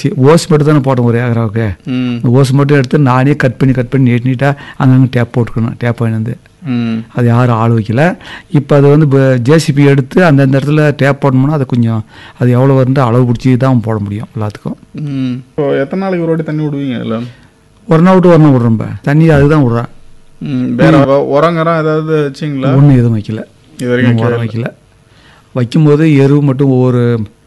வச்சு ஓஸ் மட்டும் தானே போட்டோம் ஒரு ஏக்கராவுக்கு ம் இந்த ஓஸ் மட்டும் எடுத்து நானே கட் பண்ணி கட் பண்ணி நீட் நீட்டாக அங்கங்கே டேப் போட்டுக்கணும் டேப் வாங்கி வந்து ம் அது யாரும் ஆள் வைக்கல இப்போ அது வந்து ஜேசிபி எடுத்து அந்தந்த இடத்துல டேப் போடணும்னா அது கொஞ்சம் அது எவ்வளோ வந்து அளவு பிடிச்சி தான் போட முடியும் எல்லாத்துக்கும் ம் இப்போ எத்தனை நாளைக்கு ஒரு வாட்டி தண்ணி விடுவீங்க அதில் ஒரு நாள் விட்டு ஒரு நாள் விட்றோம் இப்போ தண்ணி அதுதான் விட்றேன் ம் வேற உ- உரங்கரம் ஏதாவது வச்சிங்களா ஒன்றும் எதுவும் வைக்கல இது வரைக்கும் இன்னும் உரம் வைக்கல வைக்கும்போது எரு மட்டும் ஒவ்வொரு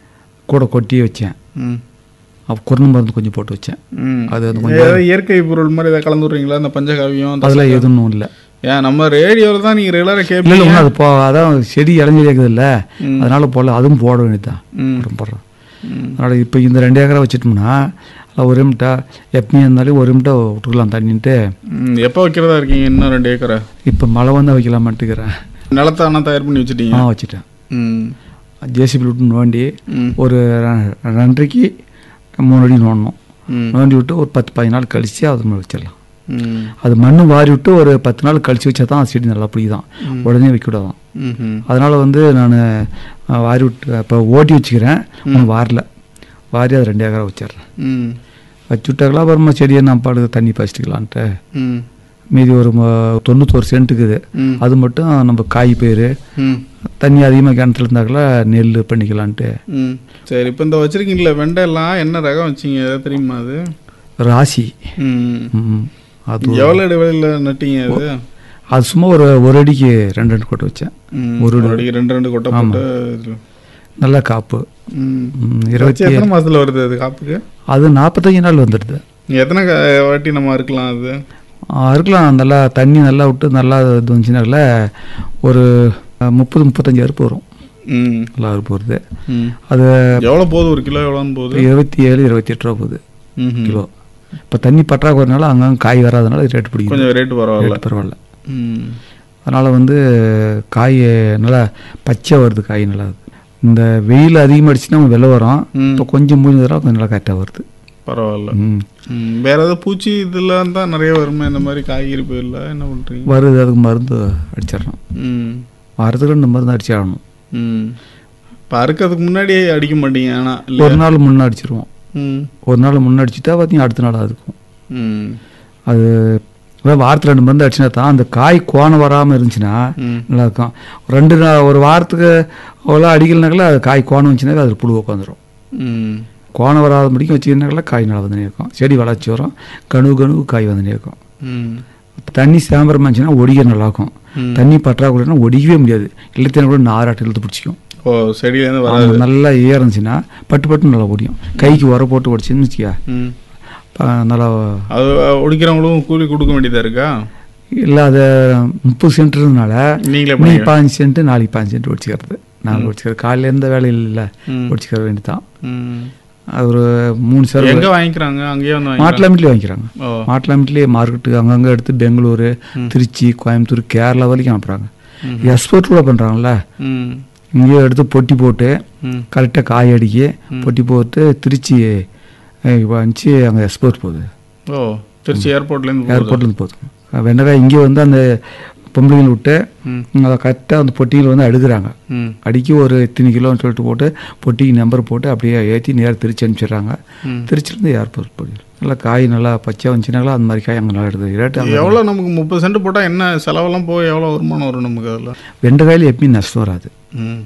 கூட கொட்டி வச்சேன் ம் அப்போ குருணை மருந்து கொஞ்சம் போட்டு வச்சேன் ம் அது வந்து கொஞ்சம் ஏதாவது இயற்கை பொருள் மாதிரி ஏதாவது கலந்து விட்றீங்களா இந்த பஞ்சகாவியம் இந்த- அதெல்லாம் எதுவும் இல்லை ஏன் நம்ம ரேடியோவில் தான் நீங்கள் ரெகுலராக இல்லை கேட்பீங்க இல்லை அது போ அதான் செடி இளைஞர் இருக்குது இல்லை ம். அதனால போடல அதுவும் போட வேண்டியதுதான் ம் உரம் போடுறோம் ம் அதனால் இப்போ இந்த ரெண்டு ஏக்கரா வச்சுட்டோம்னா அதில் ஒரு மிட்டா எப்பயும் இருந்தாலும் ஒரு மிட்டா விட்டுக்கலாம் தண்ணின்ட்டு ம் எப்போ வைக்கிறதா இருக்கீங்க இன்னும் ரெண்டு ஏக்கரை இப்போ மழை வந்து வைக்கலாமாட்டுக்கிறேன் நிலத்தை ஆனால் தயார் பண்ணி வச்சுட்டீங்க ஆ வச்சுட்டேன் ம் ஜேசிபி விட்டு நோண்டி ம் ஒரு ரெ- ரெண்டரைக்கு மூணு அடி நோண்டணும் ம் நோண்டி விட்டு ஒரு பத்து பதினஞ்சு நாள் கழிச்சு அது மேலே வச்சிடலாம் ம் அது மண் வாரி விட்டு ஒரு பத்து நாள் கழிச்சு வச்சா தான் செடி நல்லா பிடிக்குதான் உடனே வைக்கக்கூடாதான் ம் ம் அதனால் வந்து நான் வாரி விட்டு இப்போ ஓட்டி வச்சுக்கிறேன் ஒன்றும் வாரல வாரி அது ரெண்டு ஏக்கரா வச்சிடுறேன் ம் வச்சு விட்டாங்களா அப்புறமா செடியை நான் பாடு தண்ணி பாய்ச்சிக்கலான்ட்டு ம் மீதி ஒரு ம- தொண்ணூத்தோரு சென்ட்டுக்குது ம் அது மட்டும் நம்ம காய் பயிர் ம் தண்ணி அதிகமாக கிணத்துல இருந்தாக்கல நெல் பண்ணிக்கலான்ட்டு ம் சரி இப்போ இந்த வச்சிருக்கீங்களா வெண்டைலாம் என்ன ரகம் வச்சீங்க ஏதாவது தெரியுமா அது ராசி ம் ம். அது எவ்வளோ இடைவெளியில் நட்டீங்க அது அது சும்மா ஒரு ஒரு அடிக்கு ரெண்டு ரெண்டு கொட்டை வச்சேன் ம், ஒரு ஒரு அடிக்கு ரெண்டு ரெண்டு கொட்டை போட்டு இதுல- நல்ல காப்பு ம் ம், வச்சு இருபத்தி எத்தனை மாசத்துல வருது அது காப்புக்கு அது நாற்பத்தஞ்சு நாள் வந்துடுது நீ எத்தனை க- வாட்டி நம்ம இருக்கலாம் அது ஆ, இருக்கலாம் நல்லா தண்ணி நல்லா விட்டு நல்லா இது வந்துச்சுனால ஒரு அஹ், முப்பது முப்பத்தஞ்சு அறுப்பு வரும் ம் நல்லா அறுப்பு வருது ம் அது எவ்வளோ போகுது ஒரு கிலோ எவ்வளோன்னு போகுது இருபத்தி ஏழு இருபத்தி எட்டு ரூபா போகுது ம் கிலோ இப்போ தண்ணி பற்றாக்குறைனால அங்கங்கே காய் வராதனால ரேட் பிடிக்கும் கொஞ்சம் ரேட்டு பரவாயில்ல ரேட் பரவாயில்ல ம் அதனால் வந்து காய் நல்லா பச்சை வருது காய் நல்லா இந்த வெயில் அதிகமாகிடுச்சுன்னா வெள்ளை வரும் ம். இப்போ கொஞ்சம் முடிஞ்சதுனா கொஞ்சம் நல்லா கரெக்டாக வருது பரவாயில்ல ம் ம் வேற ஏதாவது பூச்சி இதெல்லாம் தான் நிறைய வருமே இந்த மாதிரி காய்கறி பயிரில் என்ன பண்ணுறீங்க வருது அதுக்கு மருந்து அடிச்சிடணும் ம் வாரத்துக்கு ரெண்டு மருந்து அடிச்சாகணும் ம் இப்போ அறுக்கிறதுக்கு முன்னாடியே அடிக்க மாட்டீங்க ஆனால் ஒரு இல்லையா நாள் முன்னே அடிச்சிருவோம் ம் ஒரு நாள் முன்னே அடிச்சுட்டா பார்த்தீங்கன்னா அடுத்த நாள் அதுக்கும் ம் அது அதான் வாரத்தில் ரெண்டு மருந்து அடிச்சுனா தான் அந்த காய் கோணம் வராமல் இருந்துச்சுன்னா ம் நல்லா இருக்கும் ரெண்டு நாள் ஒரு வாரத்துக்கு அவ்வளோ அடிக்கலனாக்கல அது காய் கோணம் வந்துச்சுனாக்கா அது புழு உட்காந்துரும் ம் கோணம் வராத முடிக்கும் வச்சுக்கினாக்கல காய் நல்லா வந்துனே இருக்கும் செடி வளர்ச்சி வரும் கணுவு கணுவு காய் வந்துனே இருக்கும் ம் தண்ணி சாம்பரமாக இருந்துச்சுன்னா ஒடிக்க நல்லாயிருக்கும் ம். தண்ணி பற்றாக்குறைனா ஒடிக்கவே முடியாது இல்லத்தேன கூட நாராட்டு இழுத்து பிடிச்சிக்கும் ஓ செடியிலேருந்து வராது ஆமா, நல்லா ஈரம் இருந்துச்சுன்னா பட்டு பட்டு நல்லா ஒடியும் கைக்கு உர போட்டு ஒடிச்சுன்னு வச்சுக்க ம் ப- நல்லா அது ஒடிக்கிறவங்களும் கூலி கொடுக்க வேண்டியதா இருக்கா இல்லை அது முப்பது சென்ட் இருந்தனால நீங்களே இன்னைக்கு பண்ணி பாஞ்சு சென்ட் நாளைக்கு பாஞ்சு சென்ட் ஒடிச்சிக்கிறது நாலு ஒடிச்சிக்கிறது காலையில் எந்த வேலையில் இல்லை ம் ஒடிச்சிக்கிற வேண்டியதான் ம் அது ஒரு மூணு சார் எங்க வாங்கிக்கிறாங்க அங்கேயே வந்து வாங்கிக்கிறாங்க மாட்டிலாமிட்லேயே வாங்கிக்கிறாங்க ஓ மாட்டிலாமிட்லேயே மார்க்கெட்டுக்கு அங்கங்கே எடுத்து பெங்களூரு திருச்சி கோயம்புத்தூர் கேரளா வரைக்கும் அனுப்புகிறாங்க எக்ஸ்போர்ட் கூட பண்ணுறாங்கல்ல ம் இங்கேயே எடுத்து பொட்டி போட்டு ம் கரெக்டாக காய் அடிக்கி பொட்டி போட்டு திருச்சி வந்துச்சு அங்கே எக்ஸ்போர்ட் போகுது ஓ திருச்சி ஏர்போர்ட்லேருந்து போகுது ஏர்போர்ட்லேருந்து போகுது வெண்டைக்காய் இங்கே வந்து அந்த பொம்பளைங்களை விட்டு ம் அதை கரெக்டாக அந்த பொட்டியில் வந்து அடுக்குறாங்க ம் அடிக்கி ஒரு இத்தனை கிலோன்னு சொல்லிட்டு போட்டு பொட்டிக்கு நம்பர் போட்டு அப்படியே ஏற்றி நேரம் திருச்சி அனுப்பிச்சிடுறாங்க ம். திருச்சிலேருந்து ஏர்போர்ட் போயிடும் நல்லா காய் நல்லா பச்சை வந்துச்சுனாங்களா அந்த மாதிரி காய் அங்கே நல்லா எடுக்குது ரேட்டு அங்கே எவ்வளோ நமக்கு முப்பது சென்ட் போட்டால் என்ன செலவெல்லாம் போய் எவ்வளோ வருமானம் வரும் நமக்கு அதில் வெண்டைக்காயில் எப்பயும் நஷ்டம் வராது ம்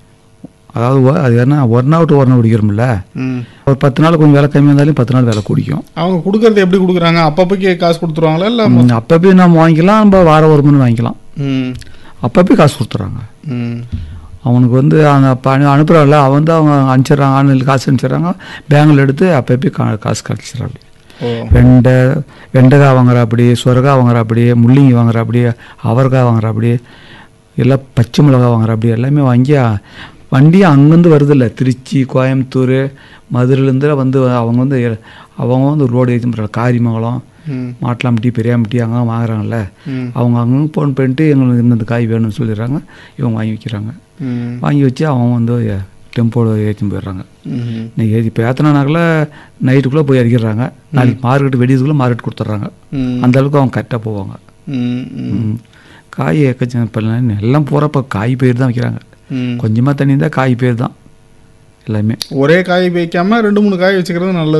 அதாவது ஒ- அது என்ன ஒரு நாள் விட்டு ஒரு நாள் குடிக்கிறோம்ல ம் ஒரு பத்து நாள் கொஞ்சம் விலை கம்மியாக இருந்தாலும் பத்து நாள் விலை குடிக்கும் அவங்க கொடுக்கறது எப்படி கொடுக்குறாங்க அப்பப்போக்கே காசு கொடுத்துருவாங்களா இல்லை ம், அப்பப்போ நம்ம வாங்கிக்கலாம் நம்ம வாரம் ஒரு மணி வாங்கிக்கலாம் ம் அப்பப்போ காசு கொடுத்துட்றாங்க ம் அவனுக்கு வந்து அந்த அப்போ அனு அனுப்புகிறாங்கல்ல அவன் வந்து அவங்க அனுப்பிச்சிடுறாங்க ஆன்லைனில் காசு அனுப்பிச்சிடுறாங்க பேங்கில் எடுத்து அப்பப்போ கா காசு கிடச்சிட்றாங்க ஓ வெண்டை வெண்டைக்காய் வாங்குறாப்படி சுரக்காய் வாங்குறாப்படி முள்ளிங்கி வாங்குறாப்படி அவரைக்காய் வாங்குறாப்படி எல்லாம் பச்சை மிளகாய் வாங்குறாப்படி எல்லாமே வாங்கி அ- வண்டி அங்கேருந்து வருதில்ல திருச்சி கோயம்புத்தூர் மதுரையிலேருந்து வந்து அவங்க வந்து எ- அவங்க வந்து ரோடு ஏற்றி போகிறாங்க காரிமங்கலம் ம் மாட்டலாம்பட்டி பெரியாம்பட்டி அங்கே வாங்குறாங்கல்ல ம் அவங்க அங்கங்கே ஃபோன் பண்ணிட்டு எங்களுக்கு இந்த காய் வேணும்னு சொல்லிடுறாங்க இவங்க வாங்கி வைக்கிறாங்க ம் வாங்கி வச்சு அவங்க வந்து டெம்போவில் ஏற்றி போயிடுறாங்க ம் இன்னைக்கு ஏற்றி இப்போ ஏற்றினாக்கல நைட்டுக்குள்ளே போய் இறக்கிடுறாங்க நாளைக்கு மார்க்கெட் வெடியதுக்குள்ளே மார்க்கெட் கொடுத்துட்றாங்க ம் அந்த அளவுக்கு அவங்க கரெக்டாக போவாங்க ம் ம் ம். காய் எக்கச்ச இப்போ எல்லாம் போகிறப்ப காய் பயிர் தான் வைக்கிறாங்க ம் கொஞ்சமாக தண்ணி இருந்தால் காய் பயிர் தான் எல்லாமே ஒரே காய் வைக்காம ரெண்டு மூணு காய் வச்சுக்கிறது நல்லது